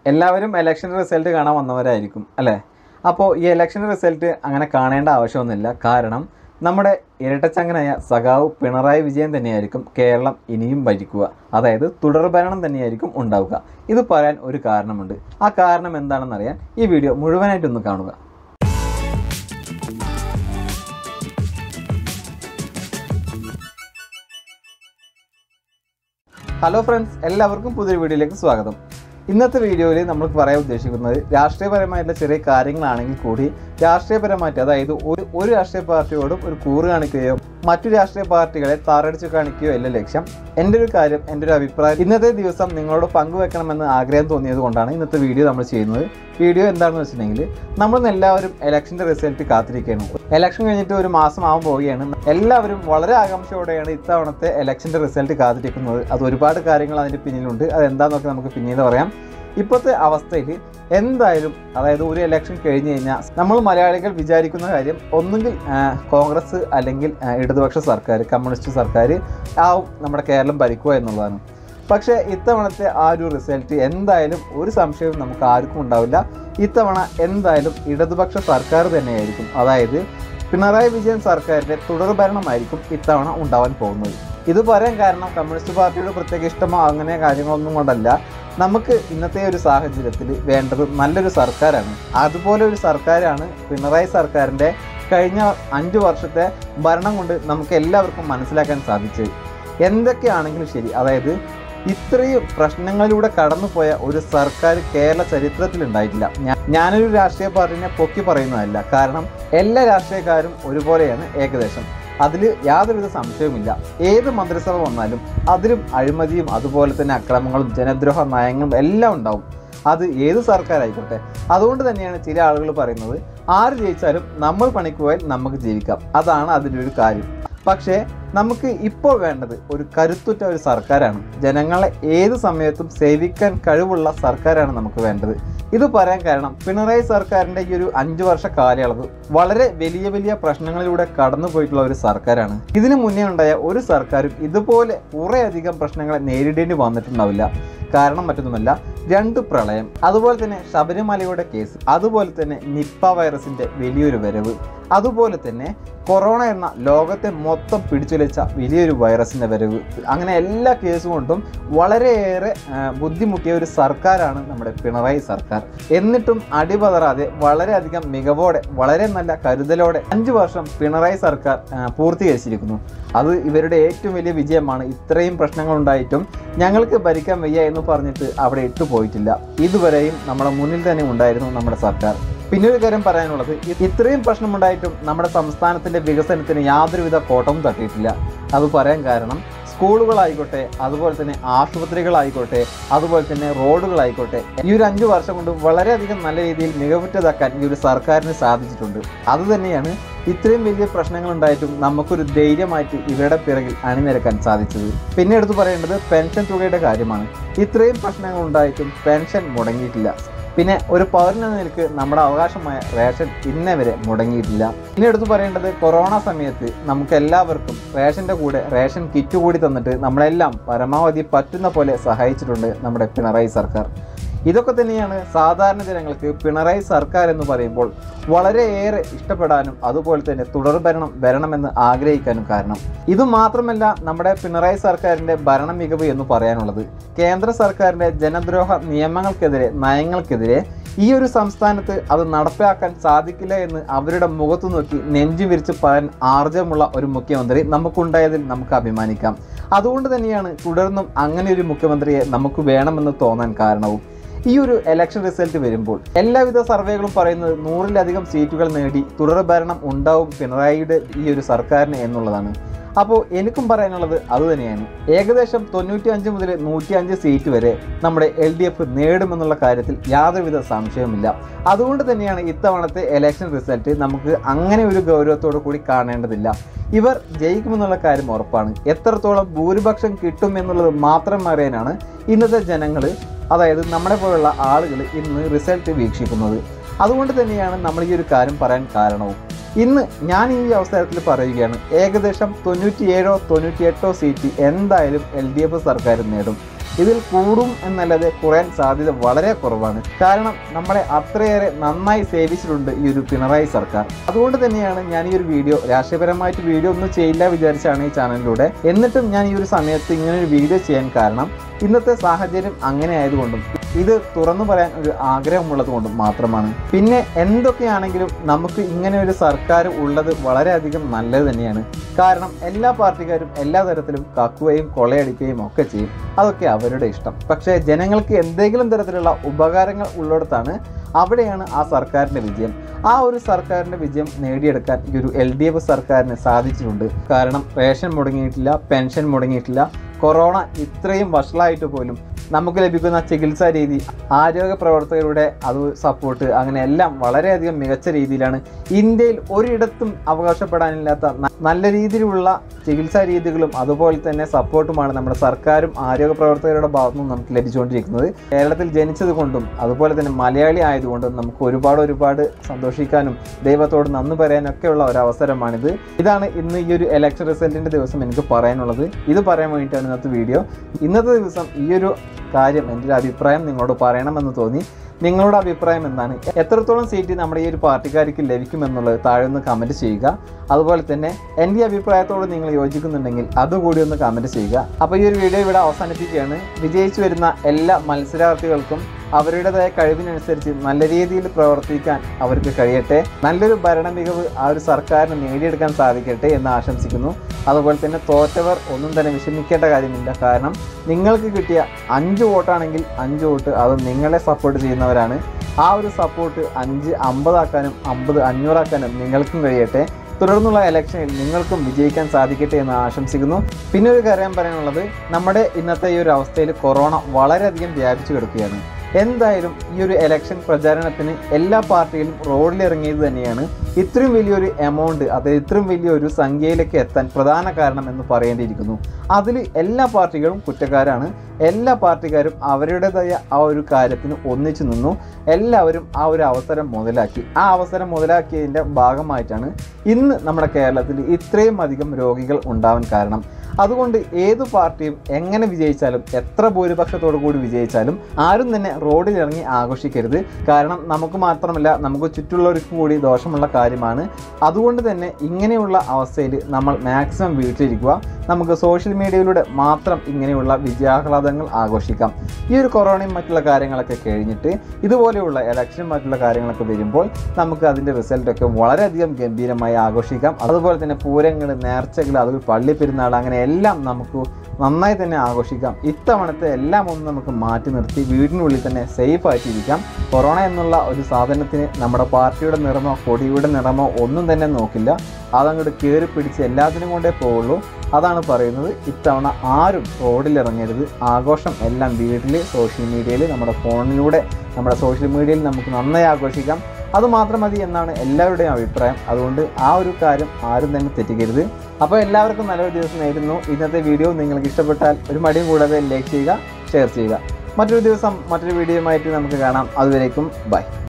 എല്ലാവരും election result കാണാൻ വന്നവരായിരിക്കും അല്ലേ അപ്പോൾ ഈ ഇലക്ഷൻ റിസൾട്ട് അങ്ങനെ കാണേണ്ട ആവശ്യമൊന്നുമില്ല കാരണം നമ്മുടെ ഇരട്ടച്ചങ്ങനായ സഖാവ് പിണറായി വിജയൻ തന്നെയായിരിക്കും കേരളം ഇനിയും ഭരിക്കുക അതായത് തുടർഭരണം തന്നെയായിരിക്കും ഉണ്ടാവുക ഇത് പറയാൻ ഒരു കാരണമുണ്ട് ആ കാരണം എന്താണെന്നറിയാൻ ഈ വീഡിയോ മുഴുവനായിട്ടൊന്ന് കാണുക ഹലോ ഫ്രണ്ട്സ് എല്ലാവർക്കും പുതിയൊരു വീഡിയോയിലേക്ക് സ്വാഗതം ഇന്നത്തെ വീഡിയോയിൽ നമ്മൾ പറയാൻ ഉദ്ദേശിക്കുന്നത് രാഷ്ട്രീയപരമായിട്ടുള്ള ചെറിയ കാര്യങ്ങളാണെങ്കിൽ കൂടി രാഷ്ട്രീയപരമായിട്ട് അതായത് ഒരു ഒരു രാഷ്ട്രീയ പാർട്ടിയോടും ഒരു കൂറ് കാണിക്കുകയോ മറ്റു രാഷ്ട്രീയ പാർട്ടികളെ താറടിച്ച് കാണിക്കുകയോ അല്ല ലക്ഷ്യം എൻ്റെ ഒരു കാര്യം എൻ്റെ ഒരു അഭിപ്രായം ഇന്നത്തെ ദിവസം നിങ്ങളോട് പങ്കുവെക്കണമെന്ന് ആഗ്രഹം തോന്നിയത് കൊണ്ടാണ് ഇന്നത്തെ വീഡിയോ നമ്മൾ ചെയ്യുന്നത് വീഡിയോ എന്താണെന്ന് വെച്ചിട്ടുണ്ടെങ്കിൽ നമ്മൾ എല്ലാവരും ഇലക്ഷൻ്റെ റിസൾട്ട് കാത്തിരിക്കുകയാണ് ഇലക്ഷൻ കഴിഞ്ഞിട്ട് ഒരു മാസം ആവാൻ പോവുകയാണ് എല്ലാവരും വളരെ ആകാംക്ഷയോടെയാണ് ഇത്തവണത്തെ ഇലക്ഷൻ്റെ റിസൾട്ട് കാത്തിരിക്കുന്നത് അത് ഒരുപാട് കാര്യങ്ങൾ അതിൻ്റെ പിന്നിലുണ്ട് അത് എന്താണെന്നൊക്കെ നമുക്ക് പിന്നീട് പറയാം ഇപ്പോഴത്തെ അവസ്ഥയിൽ എന്തായാലും അതായത് ഒരു ഇലക്ഷൻ കഴിഞ്ഞ് കഴിഞ്ഞാൽ നമ്മൾ മലയാളികൾ വിചാരിക്കുന്ന കാര്യം ഒന്നുകിൽ ആ, കോൺഗ്രസ് അല്ലെങ്കിൽ ആ, ഇടതുപക്ഷ സർക്കാർ കമ്മ്യൂണിസ്റ്റ് സർക്കാർ ആവും നമ്മുടെ കേരളം ഭരിക്കുക എന്നുള്ളതാണ് പക്ഷേ ഇത്തവണത്തെ ആ ഒരു റിസൾട്ട് എന്തായാലും ഒരു സംശയവും നമുക്ക് ആർക്കും ഉണ്ടാവില്ല ഇത്തവണ എന്തായാലും ഇടതുപക്ഷ സർക്കാർ തന്നെയായിരിക്കും അതായത് പിണറായി വിജയൻ സർക്കാരിൻ്റെ തുടർഭരണമായിരിക്കും ഇത്തവണ ഉണ്ടാവാൻ പോകുന്നത് ഇത് പറയാൻ കാരണം കമ്മ്യൂണിസ്റ്റ് പാർട്ടിയുടെ പ്രത്യേക ഇഷ്ടമോ അങ്ങനെ കാര്യങ്ങളൊന്നും കൊണ്ടല്ല നമുക്ക് ഇന്നത്തെ ഒരു സാഹചര്യത്തിൽ വേണ്ടത് നല്ലൊരു സർക്കാരാണ് അതുപോലെ ഒരു സർക്കാരാണ് പിണറായി സർക്കാരിൻ്റെ കഴിഞ്ഞ അഞ്ച് വർഷത്തെ ഭരണം കൊണ്ട് നമുക്ക് എല്ലാവർക്കും മനസ്സിലാക്കാൻ സാധിച്ചത് എന്തൊക്കെയാണെങ്കിലും ശരി അതായത് ഇത്രയും പ്രശ്നങ്ങളിലൂടെ കടന്നുപോയ ഒരു സർക്കാർ കേരള ചരിത്രത്തിൽ ഉണ്ടായിട്ടില്ല ഞാ- ഞാനൊരു രാഷ്ട്രീയ പാർട്ടിനെ പൊക്കി പറയുന്നതല്ല കാരണം എല്ലാ രാഷ്ട്രീയക്കാരും ഒരുപോലെയാണ് ഏകദേശം അതിൽ യാതൊരുവിധ സംശയവുമില്ല ഏത് മന്ത്രിസഭ വന്നാലും അതിലും അഴിമതിയും അതുപോലെ തന്നെ അക്രമങ്ങളും ജനദ്രോഹ നയങ്ങളും എല്ലാം ഉണ്ടാവും അത് ഏത് സർക്കാരായിക്കോട്ടെ അതുകൊണ്ട് തന്നെയാണ് ചില ആളുകൾ പറയുന്നത് ആര് ജയിച്ചാലും നമ്മൾ പണിക്ക് പോയാൽ നമുക്ക് ജീവിക്കാം അതാണ് അതിൻ്റെ ഒരു കാര്യം പക്ഷേ നമുക്ക് ഇപ്പോൾ വേണ്ടത് ഒരു കരുത്തുറ്റ ഒരു സർക്കാരാണ് ജനങ്ങളെ ഏത് സമയത്തും സേവിക്കാൻ കഴിവുള്ള സർക്കാരാണ് നമുക്ക് വേണ്ടത് ഇത് പറയാൻ കാരണം പിണറായി സർക്കാരിൻ്റെ ഈ ഒരു അഞ്ചു വർഷ കാലയളവ് വളരെ വലിയ വലിയ പ്രശ്നങ്ങളിലൂടെ കടന്നു പോയിട്ടുള്ള ഒരു സർക്കാരാണ് ഇതിനു മുന്നേ ഉണ്ടായ ഒരു സർക്കാരും ഇതുപോലെ കുറേയധികം പ്രശ്നങ്ങളെ നേരിടേണ്ടി വന്നിട്ടുണ്ടാവില്ല കാരണം മറ്റൊന്നുമല്ല രണ്ട് പ്രളയം അതുപോലെ തന്നെ ശബരിമലയുടെ കേസ് അതുപോലെ തന്നെ നിപ്പ വൈറസിന്റെ വലിയൊരു വരവ് അതുപോലെ തന്നെ കൊറോണ എന്ന ലോകത്തെ മൊത്തം പിടിച്ചുലച്ച വലിയൊരു വൈറസിന്റെ വരവ് അങ്ങനെ എല്ലാ കേസ് കൊണ്ടും വളരെയേറെ ആ, ബുദ്ധിമുട്ടിയ ഒരു സർക്കാരാണ് നമ്മുടെ പിണറായി സർക്കാർ എന്നിട്ടും അടിപതറാതെ വളരെയധികം മികവോടെ വളരെ നല്ല കരുതലോടെ അഞ്ചു വർഷം പിണറായി സർക്കാർ ആ, പൂർത്തീകരിച്ചിരിക്കുന്നു അത് ഇവരുടെ ഏറ്റവും വലിയ വിജയമാണ് ഇത്രയും പ്രശ്നങ്ങൾ ഉണ്ടായിട്ടും ഞങ്ങൾക്ക് ഭരിക്കാൻ വയ്യ എന്ന് പറഞ്ഞിട്ട് അവിടെ ഇട്ടു പോയിട്ടില്ല ഇതുവരെയും നമ്മുടെ മുന്നിൽ തന്നെ ഉണ്ടായിരുന്നു നമ്മുടെ സർക്കാർ പിന്നെ ഒരു കാര്യം പറയാനുള്ളത് ഇ- ഇത്രയും പ്രശ്നമുണ്ടായിട്ടും നമ്മുടെ സംസ്ഥാനത്തിന്റെ വികസനത്തിന് യാതൊരുവിധ കോട്ടവും തട്ടിയിട്ടില്ല അത് പറയാൻ കാരണം സ്കൂളുകളായിക്കോട്ടെ അതുപോലെ തന്നെ ആശുപത്രികളായിക്കോട്ടെ അതുപോലെ തന്നെ റോഡുകളായിക്കോട്ടെ ഈ ഒരു അഞ്ചു വർഷം കൊണ്ട് വളരെയധികം നല്ല രീതിയിൽ മികവുറ്റതാക്കാൻ ഈ ഒരു സർക്കാരിന് സാധിച്ചിട്ടുണ്ട് അതുതന്നെയാണ് ഇത്രയും വലിയ പ്രശ്നങ്ങൾ ഉണ്ടായിട്ടും നമുക്കൊരു ധൈര്യമായിട്ട് ഇവരുടെ പിറകിൽ അണിനിരക്കാൻ സാധിച്ചത് പിന്നെ എടുത്തു പറയേണ്ടത് പെൻഷൻ തുകയുടെ കാര്യമാണ് ഇത്രയും പ്രശ്നങ്ങൾ ഉണ്ടായിട്ടും പെൻഷൻ മുടങ്ങിയിട്ടില്ല പിന്നെ ഒരു പൗരൻ എന്ന നിലക്ക് നമ്മുടെ അവകാശമായ റേഷൻ ഇന്നേ വരെ മുടങ്ങിയിട്ടില്ല ഇനി എടുത്തു പറയേണ്ടത് കൊറോണ സമയത്ത് നമുക്ക് എല്ലാവർക്കും റേഷന്റെ കൂടെ റേഷൻ കിറ്റ് കൂടി തന്നിട്ട് നമ്മളെല്ലാം പരമാവധി പറ്റുന്ന പോലെ സഹായിച്ചിട്ടുണ്ട് നമ്മുടെ പിണറായി സർക്കാർ ഇതൊക്കെ തന്നെയാണ് സാധാരണ ജനങ്ങൾക്ക് പിണറായി സർക്കാർ എന്ന് പറയുമ്പോൾ വളരെയേറെ ഇഷ്ടപ്പെടാനും അതുപോലെ തന്നെ തുടർഭരണം വരണമെന്ന് ആഗ്രഹിക്കാനും കാരണം ഇത് മാത്രമല്ല നമ്മുടെ പിണറായി സർക്കാരിന്റെ ഭരണ മികവ് എന്ന് പറയാനുള്ളത് കേന്ദ്ര സർക്കാരിന്റെ ജനദ്രോഹ നിയമങ്ങൾക്കെതിരെ നയങ്ങൾക്കെതിരെ ഈ ഒരു സംസ്ഥാനത്ത് അത് നടപ്പിലാക്കാൻ സാധിക്കില്ല എന്ന് അവരുടെ മുഖത്തു നോക്കി നെഞ്ചു വിരിച്ച് പറയാൻ ആർജവമുള്ള ഒരു മുഖ്യമന്ത്രി നമുക്കുണ്ടായതിൽ നമുക്ക് അഭിമാനിക്കാം അതുകൊണ്ട് തന്നെയാണ് തുടർന്നും അങ്ങനെ ഒരു മുഖ്യമന്ത്രിയെ നമുക്ക് വേണമെന്ന് തോന്നാൻ കാരണവും ഈ ഒരു ഇലക്ഷൻ റിസൾട്ട് വരുമ്പോൾ എല്ലാവിധ സർവേകളും പറയുന്നത് നൂറിലധികം സീറ്റുകൾ നേടി തുടർഭരണം ഉണ്ടാവും പിണറായിയുടെ ഈ ഒരു സർക്കാരിന് എന്നുള്ളതാണ് അപ്പോൾ എനിക്കും പറയാനുള്ളത് അതുതന്നെയാണ് ഏകദേശം തൊണ്ണൂറ്റി അഞ്ച് മുതൽ നൂറ്റി അഞ്ച് സീറ്റ് വരെ നമ്മുടെ എൽ ഡി എഫ് നേടുമെന്നുള്ള കാര്യത്തിൽ യാതൊരുവിധ സംശയവുമില്ല അതുകൊണ്ട് തന്നെയാണ് ഇത്തവണത്തെ ഇലക്ഷൻ റിസൾട്ട് നമുക്ക് അങ്ങനെ ഒരു ഗൗരവത്തോടു കൂടി കാണേണ്ടതില്ല ഇവർ ജയിക്കുമെന്നുള്ള കാര്യം ഉറപ്പാണ് എത്രത്തോളം ഭൂരിപക്ഷം കിട്ടും എന്നുള്ളത് മാത്രം അറിയാനാണ് ഇന്നത്തെ ജനങ്ങൾ അതായത് നമ്മളെ പോലുള്ള ആളുകൾ ഇന്ന് റിസൾട്ട് വീക്ഷിക്കുന്നത് അതുകൊണ്ട് തന്നെയാണ് നമ്മൾ ഈ ഒരു കാര്യം പറയാൻ കാരണവും ഇന്ന് ഞാൻ ഈ അവസരത്തിൽ പറയുകയാണ് ഏകദേശം തൊണ്ണൂറ്റിയേഴോ തൊണ്ണൂറ്റിയെട്ടോ സീറ്റ് എന്തായാലും എൽ ഡി എഫ് സർക്കാർ നേടും ഇതിൽ കൂടും എന്നല്ലാതെ കുറയാൻ സാധ്യത വളരെ കുറവാണ് കാരണം നമ്മളെ അത്രയേറെ നന്നായി സേവിച്ചിട്ടുണ്ട് ഈ ഒരു പിണറായി സർക്കാർ അതുകൊണ്ട് തന്നെയാണ് ഞാൻ ഈ ഒരു വീഡിയോ രാഷ്ട്രീയപരമായിട്ട് വീഡിയോ ഒന്നും ചെയ്യില്ല വിചാരിച്ചാണ് ഈ ചാനലിലൂടെ എന്നിട്ടും ഞാൻ ഈ ഒരു സമയത്ത് ഇങ്ങനെ ഒരു വീഡിയോ ചെയ്യാൻ കാരണം ഇന്നത്തെ സാഹചര്യം അങ്ങനെ ആയതുകൊണ്ടും ഇത് തുറന്നു പറയാൻ ഒരു ആഗ്രഹമുള്ളത് കൊണ്ടും മാത്രമാണ് പിന്നെ എന്തൊക്കെയാണെങ്കിലും നമുക്ക് ഇങ്ങനെ ഒരു സർക്കാർ ഉള്ളത് വളരെയധികം നല്ലത് തന്നെയാണ് കാരണം എല്ലാ പാർട്ടിക്കാരും എല്ലാ തരത്തിലും കക്കുകയും കൊള്ളയടിക്കുകയും ഒക്കെ ചെയ്യും അതൊക്കെ അവരുടെ ഇഷ്ടം പക്ഷേ ജനങ്ങൾക്ക് എന്തെങ്കിലും തരത്തിലുള്ള ഉപകാരങ്ങൾ ഉള്ളിടത്താണ് അവിടെയാണ് ആ സർക്കാരിൻ്റെ വിജയം ആ ഒരു സർക്കാരിൻ്റെ വിജയം നേടിയെടുക്കാൻ ഈ ഒരു എൽ ഡി എഫ് സർക്കാരിന് സാധിച്ചിട്ടുണ്ട് കാരണം റേഷൻ മുടങ്ങിയിട്ടില്ല പെൻഷൻ മുടങ്ങിയിട്ടില്ല കൊറോണ ഇത്രയും വഷളായിട്ട് പോലും നമുക്ക് ലഭിക്കുന്ന ചികിത്സാ രീതി ആരോഗ്യ പ്രവർത്തകരുടെ അത് സപ്പോർട്ട് അങ്ങനെ എല്ലാം വളരെയധികം മികച്ച രീതിയിലാണ് ഇന്ത്യയിൽ ഒരിടത്തും അവകാശപ്പെടാനില്ലാത്ത ന- നല്ല രീതിയിലുള്ള ചികിത്സാ രീതികളും അതുപോലെ തന്നെ സപ്പോർട്ടുമാണ് നമ്മുടെ സർക്കാരും ആരോഗ്യ പ്രവർത്തകരുടെ ഭാഗത്തു നിന്നും നമുക്ക് ലഭിച്ചുകൊണ്ടിരിക്കുന്നത് കേരളത്തിൽ ജനിച്ചത് കൊണ്ടും അതുപോലെ തന്നെ മലയാളി ആയതുകൊണ്ടും നമുക്ക് ഒരുപാട് ഒരുപാട് സന്തോഷിക്കാനും ദൈവത്തോട് നന്ദി പറയാനൊക്കെയുള്ള ഒരു അവസരമാണിത് ഇതാണ് ഇന്ന് ഈ ഒരു ഇലക്ഷൻ റിസൾട്ടിന്റെ ദിവസം എനിക്ക് പറയാനുള്ളത് ഇത് പറയാൻ വേണ്ടിയിട്ടാണ് ഇന്നത്തെ വീഡിയോ ഇന്നത്തെ ദിവസം ഈ ഒരു കാര്യം എൻ്റെ ഒരു അഭിപ്രായം നിങ്ങളോട് പറയണമെന്ന് തോന്നി നിങ്ങളുടെ അഭിപ്രായം എന്താണ് എത്രത്തോളം സീറ്റ് നമ്മുടെ ഈ ഒരു പാർട്ടിക്കാർക്ക് ലഭിക്കുമെന്നുള്ളത് താഴെ ഒന്ന് കമൻറ്റ് ചെയ്യുക അതുപോലെ തന്നെ എൻ്റെ അഭിപ്രായത്തോട് നിങ്ങൾ യോജിക്കുന്നുണ്ടെങ്കിൽ അതുകൂടി ഒന്ന് കമൻറ്റ് ചെയ്യുക അപ്പോൾ ഈ ഒരു വീഡിയോ ഇവിടെ അവസാനിപ്പിക്കുകയാണ് വിജയിച്ചു വരുന്ന എല്ലാ മത്സരാർത്ഥികൾക്കും അവരുടേതായ കഴിവിനനുസരിച്ച് നല്ല രീതിയിൽ പ്രവർത്തിക്കാൻ അവർക്ക് കഴിയട്ടെ നല്ലൊരു ഭരണ മികവ് ആ ഒരു സർക്കാരിന് നേടിയെടുക്കാൻ സാധിക്കട്ടെ എന്ന് ആശംസിക്കുന്നു അതുപോലെ തന്നെ തോറ്റവർ ഒന്നും തന്നെ വിഷമിക്കേണ്ട കാര്യമില്ല കാരണം നിങ്ങൾക്ക് കിട്ടിയ അഞ്ച് വോട്ടാണെങ്കിൽ അഞ്ച് വോട്ട് അത് നിങ്ങളെ സപ്പോർട്ട് ചെയ്യുന്നവരാണ് ആ ഒരു സപ്പോർട്ട് അഞ്ച് അമ്പതാക്കാനും അമ്പത് അഞ്ഞൂറാക്കാനും നിങ്ങൾക്കും കഴിയട്ടെ തുടർന്നുള്ള ഇലക്ഷനിൽ നിങ്ങൾക്കും വിജയിക്കാൻ സാധിക്കട്ടെ എന്ന് ആശംസിക്കുന്നു പിന്നെ ഒരു കാര്യം പറയാനുള്ളത് നമ്മുടെ ഇന്നത്തെ ഈ ഒരു അവസ്ഥയിൽ കൊറോണ വളരെയധികം വ്യാപിച്ചു കിടക്കുകയാണ് എന്തായാലും ഈ ഒരു ഇലക്ഷൻ പ്രചാരണത്തിന് എല്ലാ പാർട്ടികളും റോഡിലിറങ്ങിയത് തന്നെയാണ് ഇത്രയും വലിയൊരു എമൗണ്ട് അതായത് ഇത്രയും വലിയൊരു സംഖ്യയിലേക്ക് എത്താൻ പ്രധാന കാരണം എന്ന് പറയേണ്ടിയിരിക്കുന്നു അതിൽ എല്ലാ പാർട്ടികളും കുറ്റക്കാരാണ് എല്ലാ പാർട്ടിക്കാരും അവരുടേതായ ആ ഒരു കാര്യത്തിന് ഒന്നിച്ചു നിന്നു എല്ലാവരും ആ ഒരു അവസരം മുതലാക്കി ആ അവസരം മുതലാക്കിയതിൻ്റെ ഭാഗമായിട്ടാണ് ഇന്ന് നമ്മുടെ കേരളത്തിൽ ഇത്രയും അധികം രോഗികൾ ഉണ്ടാവാൻ കാരണം അതുകൊണ്ട് ഏത് പാർട്ടിയും എങ്ങനെ വിജയിച്ചാലും എത്ര ഭൂരിപക്ഷത്തോടു കൂടി വിജയിച്ചാലും ആരും തന്നെ റോഡിൽ ഇറങ്ങി ആഘോഷിക്കരുത് കാരണം നമുക്ക് മാത്രമല്ല നമുക്ക് ചുറ്റുള്ളവർക്കും കൂടി ദോഷമുള്ള കാര്യമാണ് അതുകൊണ്ട് തന്നെ ഇങ്ങനെയുള്ള അവസ്ഥയിൽ നമ്മൾ മാക്സിമം വീട്ടിലിരിക്കുക നമുക്ക് സോഷ്യൽ മീഡിയയിലൂടെ മാത്രം ഇങ്ങനെയുള്ള വിജയാഹ്ലാദങ്ങൾ ആഘോഷിക്കാം ഈ ഒരു കൊറോണയും മറ്റുള്ള കാര്യങ്ങളൊക്കെ കഴിഞ്ഞിട്ട് ഇതുപോലെയുള്ള ഇലക്ഷനും മറ്റുള്ള കാര്യങ്ങളൊക്കെ വരുമ്പോൾ നമുക്ക് അതിൻ്റെ റിസൾട്ടൊക്കെ വളരെയധികം ഗംഭീരമായി ആഘോഷിക്കാം അതുപോലെ തന്നെ പൂരങ്ങൾ നേർച്ചകൾ അതുപോലെ പള്ളി പെരുന്നാൾ അങ്ങനെ എല്ലാം നമുക്ക് നന്നായി തന്നെ ആഘോഷിക്കാം ഇത്തവണത്തെ എല്ലാം ഒന്ന് നമുക്ക് മാറ്റി നിർത്തി വീടിനുള്ളിൽ തന്നെ സേഫ് ആയിട്ടിരിക്കാം കൊറോണ എന്നുള്ള ഒരു സാധനത്തിന് നമ്മുടെ പാർട്ടിയുടെ നിറമോ കൊടിയുടെ നിറമോ ഒന്നും തന്നെ നോക്കില്ല അതങ്ങോട്ട് കയറി പിടിച്ച് എല്ലാത്തിനും കൊണ്ടേ പോവുള്ളൂ അതാണ് പറയുന്നത് ഇത്തവണ ആരും റോഡിലിറങ്ങരുത് ആഘോഷം എല്ലാം വീട്ടിൽ സോഷ്യൽ മീഡിയയിൽ നമ്മുടെ ഫോണിലൂടെ നമ്മുടെ സോഷ്യൽ മീഡിയയിൽ നമുക്ക് നന്നായി ആഘോഷിക്കാം അത് മാത്രം മതി എന്നാണ് എല്ലാവരുടെയും അഭിപ്രായം അതുകൊണ്ട് ആ ഒരു കാര്യം ആരും തന്നെ തെറ്റിക്കരുത് അപ്പോൾ എല്ലാവർക്കും നല്ലൊരു ദിവസം നേരുന്നു ഇന്നത്തെ വീഡിയോ നിങ്ങൾക്ക് ഇഷ്ടപ്പെട്ടാൽ ഒരു മടിയും കൂടാതെ ലൈക്ക് ചെയ്യുക ഷെയർ ചെയ്യുക മറ്റൊരു ദിവസം മറ്റൊരു വീഡിയോയുമായിട്ട് നമുക്ക് കാണാം അതുവരേക്കും ബൈ